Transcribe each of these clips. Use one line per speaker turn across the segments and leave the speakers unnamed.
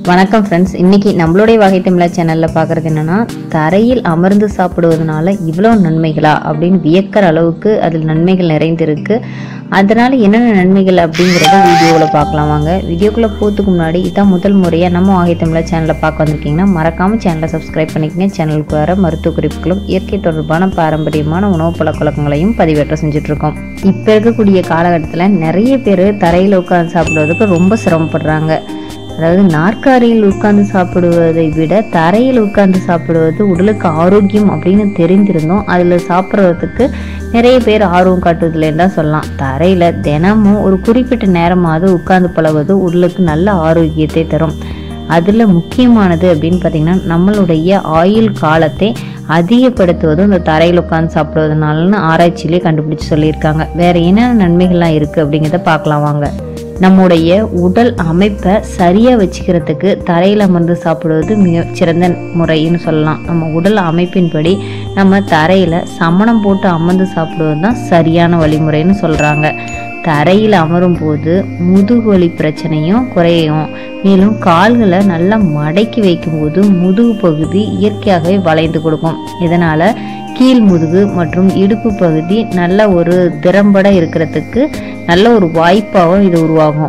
வணக்கம் ஃப்ரெண்ட்ஸ் இன்னைக்கு நம்மளுடைய வகை தமிழா சேனல்ல பார்க்குறது என்னன்னா தரையில் அமர்ந்து சாப்பிடுவதனால இவ்வளோ நன்மைகளா அப்படின்னு வியக்கிற அளவுக்கு அதில் நன்மைகள் நிறைந்திருக்கு அதனால என்னென்ன நன்மைகள் அப்படிங்கிறத வீடியோவில் பார்க்கலாம் வாங்க வீடியோக்குள்ளே போகிறதுக்கு முன்னாடி இதான் முதல் முறையாக நம்ம வகை தமிழா சேனலை பார்க்க வந்திருக்கீங்கன்னா மறக்காம சேனலை சப்ஸ்கிரைப் பண்ணிக்கங்க சேனலுக்கு வர மருத்துவ குறிப்புகளும் இயற்கை தொடர்பான பாரம்பரியமான உணவு பழக்கவழக்கங்களையும் பதிவேற்றம் செஞ்சுட்டு இருக்கோம் இப்போ இருக்கக்கூடிய காலகட்டத்தில் நிறைய பேர் தரையில் உட்கார்ந்து சாப்பிடுவதற்கு ரொம்ப சிரமப்படுறாங்க அதாவது நாற்காலியில் உட்கார்ந்து சாப்பிடுவதை விட தரையில் உட்கார்ந்து சாப்பிடுவது உடலுக்கு ஆரோக்கியம் அப்படின்னு தெரிந்திருந்தோம் அதில் சாப்பிட்றதுக்கு நிறைய பேர் ஆர்வம் காட்டுவதில்லைன்னு தான் சொல்லலாம் தரையில் தினமும் ஒரு குறிப்பிட்ட நேரமாவது உட்கார்ந்து பழகுவது உடலுக்கு நல்ல ஆரோக்கியத்தை தரும் அதில் முக்கியமானது அப்படின்னு பார்த்தீங்கன்னா நம்மளுடைய ஆயுள் காலத்தை அதிகப்படுத்துவதும் இந்த தரையில் உட்காந்து சாப்பிடுவதனாலன்னு ஆராய்ச்சியிலே கண்டுபிடிச்சு சொல்லியிருக்காங்க வேற என்னென்ன நன்மைகள்லாம் இருக்குது அப்படிங்கிறத பார்க்கலாம் வாங்க நம்முடைய உடல் அமைப்பை சரியாக வச்சுக்கிறதுக்கு தரையில் அமர்ந்து சாப்பிடுவது மிக சிறந்த முறைன்னு சொல்லலாம் நம்ம உடல் அமைப்பின்படி நம்ம தரையில் சமணம் போட்டு அமர்ந்து சாப்பிடுவது தான் சரியான வழிமுறைன்னு சொல்கிறாங்க தரையில் அமரும் போது முதுகு வலி பிரச்சனையும் குறையும் மேலும் கால்களை நல்லா மடக்கி வைக்கும்போது முதுகு பகுதி இயற்கையாகவே வளைந்து கொடுக்கும் இதனால் கீழ் முதுகு மற்றும் இடுப்பு பகுதி நல்ல ஒரு திறம்பட இருக்கிறதுக்கு நல்ல ஒரு வாய்ப்பாகவும் இது உருவாகும்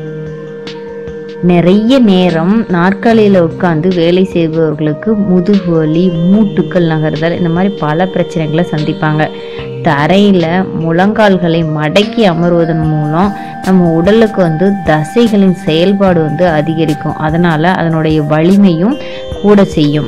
நிறைய நேரம் நாற்காலியில் உட்கார்ந்து வேலை செய்பவர்களுக்கு முதுகு வலி மூட்டுக்கள் நகர்தல் இந்த மாதிரி பல பிரச்சனைகளை சந்திப்பாங்க தரையில் முழங்கால்களை மடக்கி அமர்வதன் மூலம் நம்ம உடலுக்கு வந்து தசைகளின் செயல்பாடு வந்து அதிகரிக்கும் அதனால் அதனுடைய வலிமையும் கூட செய்யும்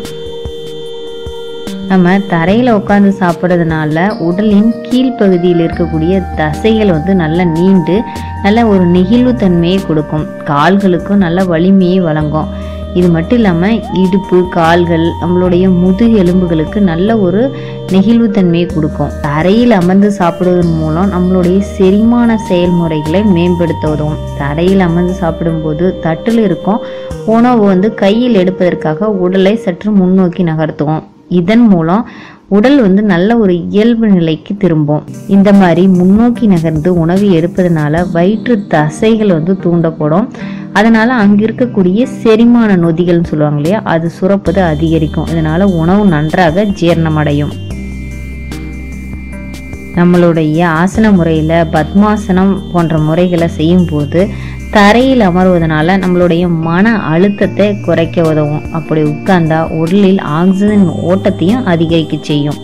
நம்ம தரையில் உட்காந்து சாப்பிட்றதுனால உடலின் கீழ்ப்பகுதியில் இருக்கக்கூடிய தசைகள் வந்து நல்லா நீண்டு நல்ல ஒரு நெகிழ்வுத்தன்மையை கொடுக்கும் கால்களுக்கும் நல்ல வலிமையை வழங்கும் இது மட்டும் இல்லாமல் இடுப்பு கால்கள் நம்மளுடைய முதுகு எலும்புகளுக்கு நல்ல ஒரு நெகிழ்வுத்தன்மையை கொடுக்கும் தரையில் அமர்ந்து சாப்பிடுவதன் மூலம் நம்மளுடைய செரிமான செயல்முறைகளை மேம்படுத்த உதவும் தரையில் அமர்ந்து சாப்பிடும்போது தட்டில் இருக்கும் உணவு வந்து கையில் எடுப்பதற்காக உடலை சற்று முன்னோக்கி நகர்த்துவோம் இதன் மூலம் உடல் வந்து நல்ல ஒரு இயல்பு நிலைக்கு திரும்பும் இந்த மாதிரி முன்னோக்கி நகர்ந்து உணவு எடுப்பதனால வயிற்று தசைகள் வந்து தூண்டப்படும் அதனால அங்க இருக்கக்கூடிய செரிமான நொதிகள்னு சொல்லுவாங்க இல்லையா அது சுரப்பது அதிகரிக்கும் இதனால உணவு நன்றாக ஜீரணமடையும் நம்மளுடைய ஆசன முறையில் பத்மாசனம் போன்ற முறைகளை செய்யும்போது தரையில் அமர்வதனால நம்மளுடைய மன அழுத்தத்தை குறைக்க உதவும் அப்படி உட்கார்ந்தா உடலில் ஆக்சிஜன் ஓட்டத்தையும் அதிகரிக்க செய்யும்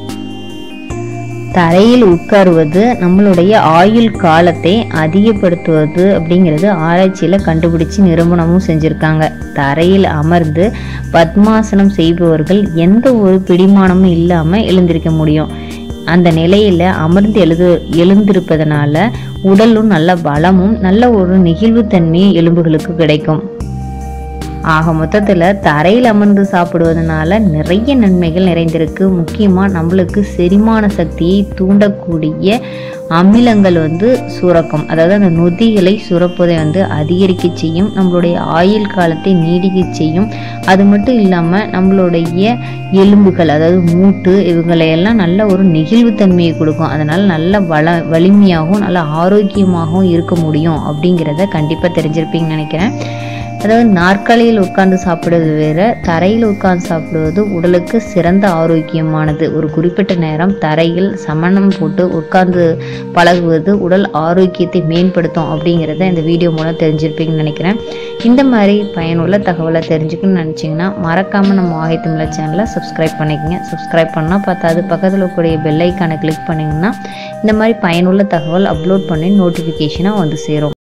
தரையில் உட்காருவது நம்மளுடைய ஆயுள் காலத்தை அதிகப்படுத்துவது அப்படிங்கிறது ஆராய்ச்சியில் கண்டுபிடிச்சு நிரூபணமும் செஞ்சுருக்காங்க தரையில் அமர்ந்து பத்மாசனம் செய்பவர்கள் எந்த ஒரு பிடிமானமும் இல்லாமல் எழுந்திருக்க முடியும் அந்த நிலையில் அமர்ந்து எழுது எழுந்திருப்பதனால உடலும் நல்ல பலமும் நல்ல ஒரு நெகிழ்வுத்தன்மையும் எலும்புகளுக்கு கிடைக்கும் ஆக மொத்தத்தில் தரையில் அமர்ந்து சாப்பிடுவதனால நிறைய நன்மைகள் நிறைந்திருக்கு முக்கியமாக நம்மளுக்கு செரிமான சக்தியை தூண்டக்கூடிய அமிலங்கள் வந்து சுரக்கும் அதாவது அந்த நொதிகளை சுரப்பதை வந்து அதிகரிக்க செய்யும் நம்மளுடைய ஆயுள் காலத்தை நீடிக்க செய்யும் அது மட்டும் இல்லாமல் நம்மளுடைய எலும்புகள் அதாவது மூட்டு இவங்களையெல்லாம் நல்ல ஒரு நெகிழ்வுத்தன்மையை கொடுக்கும் அதனால் நல்ல வள வலிமையாகவும் நல்ல ஆரோக்கியமாகவும் இருக்க முடியும் அப்படிங்கிறத கண்டிப்பாக தெரிஞ்சிருப்பீங்கன்னு நினைக்கிறேன் அதாவது நாற்காலியில் உட்கார்ந்து சாப்பிடுவது வேற தரையில் உட்கார்ந்து சாப்பிடுவது உடலுக்கு சிறந்த ஆரோக்கியமானது ஒரு குறிப்பிட்ட நேரம் தரையில் சமணம் போட்டு உட்கார்ந்து பழகுவது உடல் ஆரோக்கியத்தை மேம்படுத்தும் அப்படிங்கிறத இந்த வீடியோ மூலம் தெரிஞ்சிருப்பீங்கன்னு நினைக்கிறேன் இந்த மாதிரி பயனுள்ள தகவலை தெரிஞ்சுக்கணும்னு நினச்சிங்கன்னா மறக்காமல் நம்ம வாகை தமிழ சேனலை சப்ஸ்கிரைப் பண்ணிக்கங்க சப்ஸ்கிரைப் பண்ணால் பார்த்தாது பக்கத்தில் இருக்கக்கூடிய பெல் ஐக்கானை கிளிக் பண்ணிங்கன்னா இந்த மாதிரி பயனுள்ள தகவல் அப்லோட் பண்ணி நோட்டிஃபிகேஷனாக வந்து சேரும்